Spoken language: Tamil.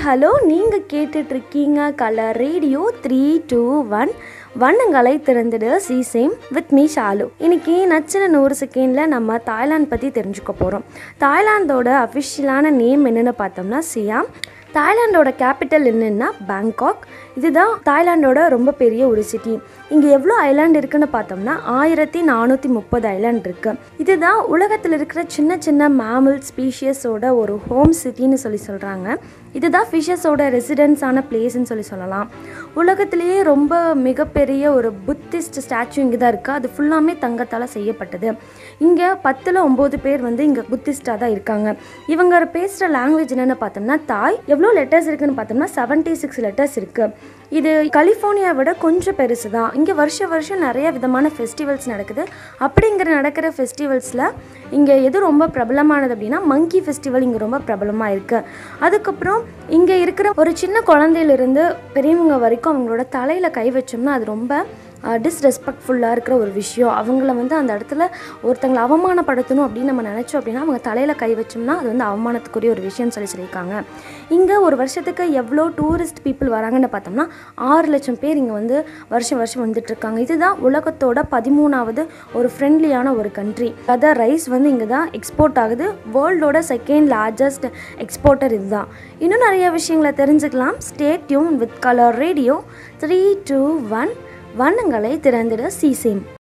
ஹலோ நீங்கள் கேட்டுட்ருக்கீங்க colour radio three two one வண்ணங்களை திறந்துடு சீசேம் வித் மீ ஷாலு இன்னைக்கு நச்சின நூறு செகண்டில் நம்ம தாய்லாந்து பற்றி தெரிஞ்சுக்க போகிறோம் தாய்லாந்தோட அஃபிஷியலான நேம் என்னென்னு பார்த்தோம்னா சியாம் தாய்லாண்டோட கேபிட்டல் என்னன்னா பேங்காக் இதுதான் தாய்லாண்டோட ரொம்ப பெரிய ஒரு சிட்டி இங்கே எவ்வளோ ஐலாண்ட் இருக்குன்னு பார்த்தோம்னா ஆயிரத்தி நானூற்றி முப்பது ஐலாண்ட் இருக்குது இதுதான் உலகத்தில் இருக்கிற சின்ன சின்ன மேமல் ஸ்பீஷியஸோட ஒரு ஹோம் சிட்டின்னு சொல்லி சொல்கிறாங்க இதுதான் ஃபிஷஸோட ரெசிடென்ஸான பிளேஸ்ன்னு சொல்லி சொல்லலாம் உலகத்திலேயே ரொம்ப மிகப்பெரிய ஒரு புத்திஸ்ட் ஸ்டாச்சு இங்கே தான் இருக்குது அது ஃபுல்லாமே தங்கத்தால் செய்யப்பட்டது இங்கே பத்தில் ஒம்பது பேர் வந்து இங்கே புத்திஸ்டாக தான் இருக்காங்க இவங்க பேசுகிற லாங்குவேஜ் என்னென்னு பார்த்தோம்னா தாய் எவ்வளோ லெட்டர்ஸ் இருக்குன்னு பார்த்தோம்னா செவன்ட்டி சிக்ஸ் லெட்டர்ஸ் இருக்குது இது கலிஃபோர்னியா விட கொஞ்சம் பெருசு தான் இங்கே வருஷ வருஷம் நிறைய விதமான ஃபெஸ்டிவல்ஸ் நடக்குது அப்படிங்கிற நடக்கிற ஃபெஸ்டிவல்ஸில் இங்கே எது ரொம்ப பிரபலமானது அப்படின்னா மங்கி ஃபெஸ்டிவல் இங்கே ரொம்ப பிரபலமாக இருக்குது அதுக்கப்புறம் இங்கே இருக்கிற ஒரு சின்ன குழந்தையிலிருந்து பெரியவங்க வரைக்கும் அவங்களோட தலையில் கை வச்சோம்னா அது ரொம்ப டிஸ்ரெஸ்பெக்ட்ஃபுல்லாக இருக்கிற ஒரு விஷயம் அவங்கள வந்து அந்த இடத்துல ஒருத்தங்களை அவமானப்படுத்தணும் அப்படின்னு நம்ம நினச்சோம் அப்படின்னா அவங்க தலையில் கை வச்சோம்னா அது வந்து அவமானத்துக்குரிய ஒரு விஷயம்னு சொல்லி சொல்லியிருக்காங்க இங்கே ஒரு வருஷத்துக்கு எவ்வளோ டூரிஸ்ட் பீப்புள் வராங்கன்னு பார்த்தோம்னா ஆறு லட்சம் பேர் இங்கே வந்து வருஷம் வருஷம் வந்துட்டுருக்காங்க இதுதான் உலகத்தோட பதிமூணாவது ஒரு ஃப்ரெண்ட்லியான ஒரு கண்ட்ரி அதான் ரைஸ் வந்து இங்கே தான் எக்ஸ்போர்ட் ஆகுது வேர்ல்டோட செகண்ட் லார்ஜஸ்ட் எக்ஸ்போர்ட்டர் இதுதான் இன்னும் நிறைய விஷயங்களை தெரிஞ்சுக்கலாம் stay tune with colour radio three two one வண்ணங்களை திறந்திட சீசேம்